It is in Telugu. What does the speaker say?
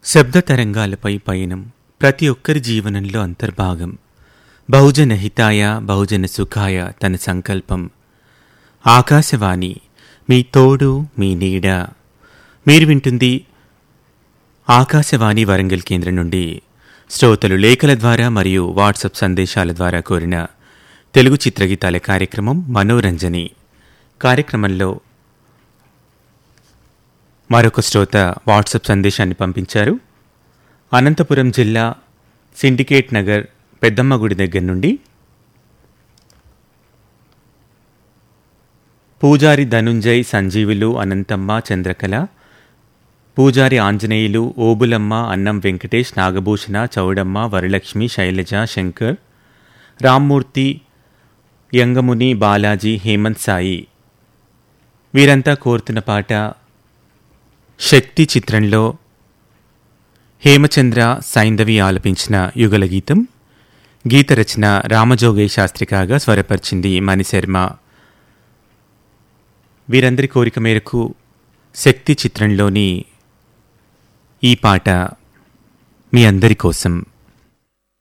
శబ్ద తరంగాలపై పయనం ప్రతి ఒక్కరి జీవనంలో అంతర్భాగం బహుజన హితాయ బహుజన సుఖాయ తన సంకల్పం ఆకాశవాణి మీ తోడు మీ నీడ మీరు వింటుంది ఆకాశవాణి వరంగల్ కేంద్రం నుండి శ్రోతలు లేఖల ద్వారా మరియు వాట్సాప్ సందేశాల ద్వారా కోరిన తెలుగు చిత్రగీతాల కార్యక్రమం మనోరంజని కార్యక్రమంలో మరొక శ్రోత వాట్సాప్ సందేశాన్ని పంపించారు అనంతపురం జిల్లా సిండికేట్ నగర్ పెద్దమ్మ గుడి దగ్గర నుండి పూజారి ధనుంజయ్ సంజీవులు అనంతమ్మ చంద్రకళ పూజారి ఆంజనేయులు ఓబులమ్మ అన్నం వెంకటేష్ నాగభూషణ చౌడమ్మ వరలక్ష్మి శైలజ శంకర్ రామ్మూర్తి యంగముని బాలాజీ హేమంత్ సాయి వీరంతా కోరుతున్న పాట శక్తి చిత్రంలో హేమచంద్ర సైంధవి ఆలపించిన యుగల గీతం గీత రచన రామజోగయ్య శాస్త్రి కాగా స్వరపరిచింది మణిశర్మ వీరందరి కోరిక మేరకు శక్తి చిత్రంలోని ఈ పాట మీ అందరి కోసం